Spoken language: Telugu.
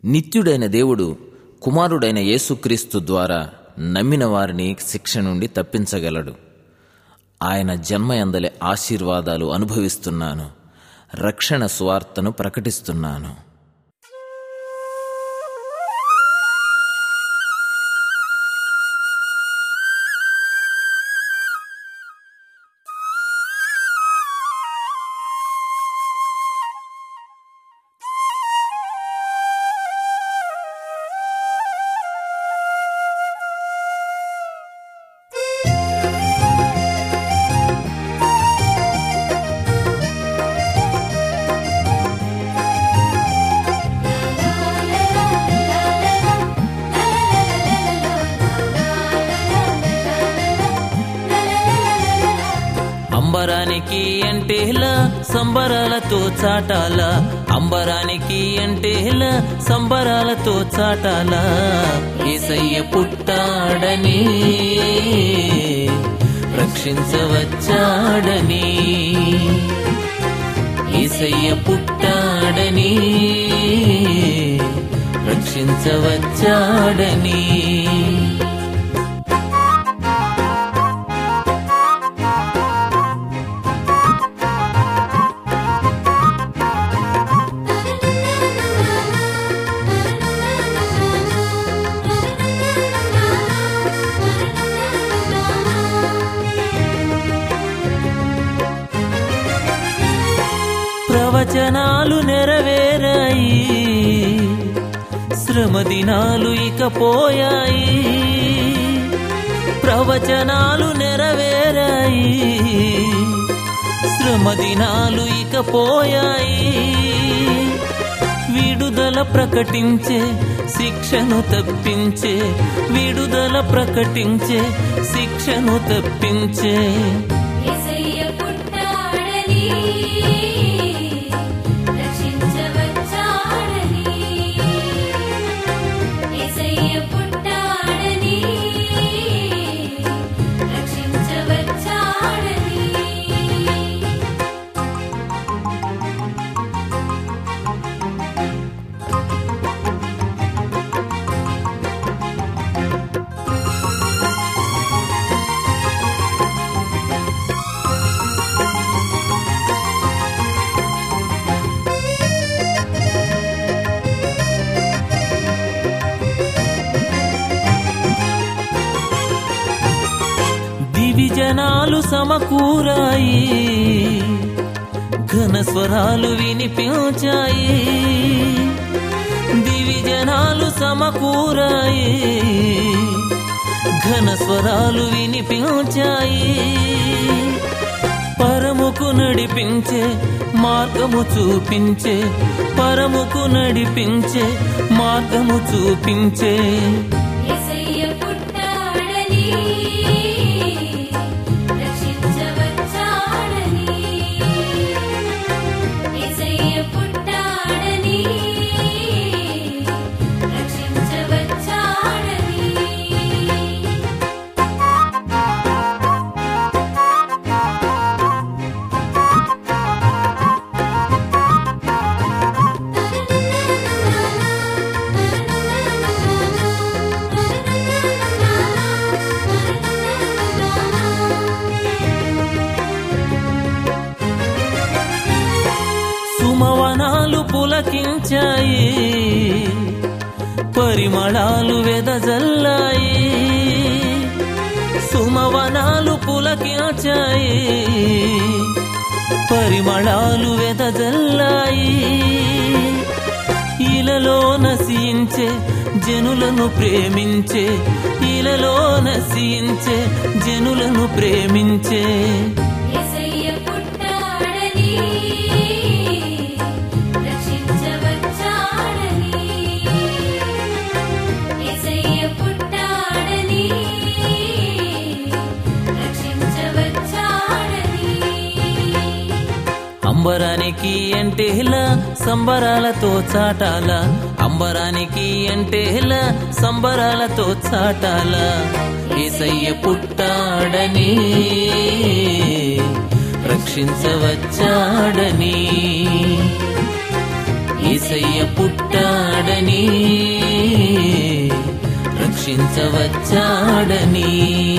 నిత్యుడైన దేవుడు కుమారుడైన యేసుక్రీస్తు ద్వారా నమ్మిన వారిని శిక్ష నుండి తప్పించగలడు ఆయన జన్మయందలి ఆశీర్వాదాలు అనుభవిస్తున్నాను రక్షణ స్వార్థను ప్రకటిస్తున్నాను అంబరానికి అంటేలా సంబరాలతో చాటాల అంబరానికి అంటేలా సంబరాలతో చాటాల ఏసయ్య పుట్టాడని రక్షించవచ్చాడని ఏసయ్య పుట్టాడని రక్షించవచ్చాడని ప్రవచనాలు నెరవేరాయి శ్రమ దినాలు ఇక పోయాయి ప్రవచనాలు నెరవేరాయి శ్రమ దినాలు ఇక పోయాయి విడుదల ప్రకటించే శిక్షను తప్పించే విడుదల ప్రకటించే శిక్షను తప్పించే యేసయ్య పుట్టాడని రక్షించవచ్చాడని యేసయ్య పుట్టాడని రక్షించవచ్చాడని దివిజనాలు సమకూరాయి ఘన స్వరాలు వినిపించాయి దివిజనాలు సమకూరాయి ఘన స్వరాలు వినిపించాయి పరముకు నడిపించే మార్గము చూపించే పరముకు నడిపించే మార్గము చూపించే యేసయ్య పుట్టాడని రక్షించవచ్చాడని యేసయ్య పుట్టాడని రక్షించవచ్చాడని సుమవనాలు పులకించాయి పరిమళాలు వెదజల్లాయి సుమవనాలు పులకించాయి పరిమళాలు వెదజల్లాయి ఇలలో నశించే జనులను ప్రేమించే ఇలలో నశించే జనులను ప్రేమించే యేసయ్య పుట్టాడని రక్షించవచ్చాడని యేసయ్య పుట్టాడని రక్షించవచ్చాడని అంబరానికి అంటేలా సంబరాలతో చాటాల అంబరానికి అంటేలా సంబరాలతో చాటాల ఏసయ్య పుట్టాడని రక్షించవచ్చాడని ఏసయ్య పుట్టాడని రక్షించవచ్చాడని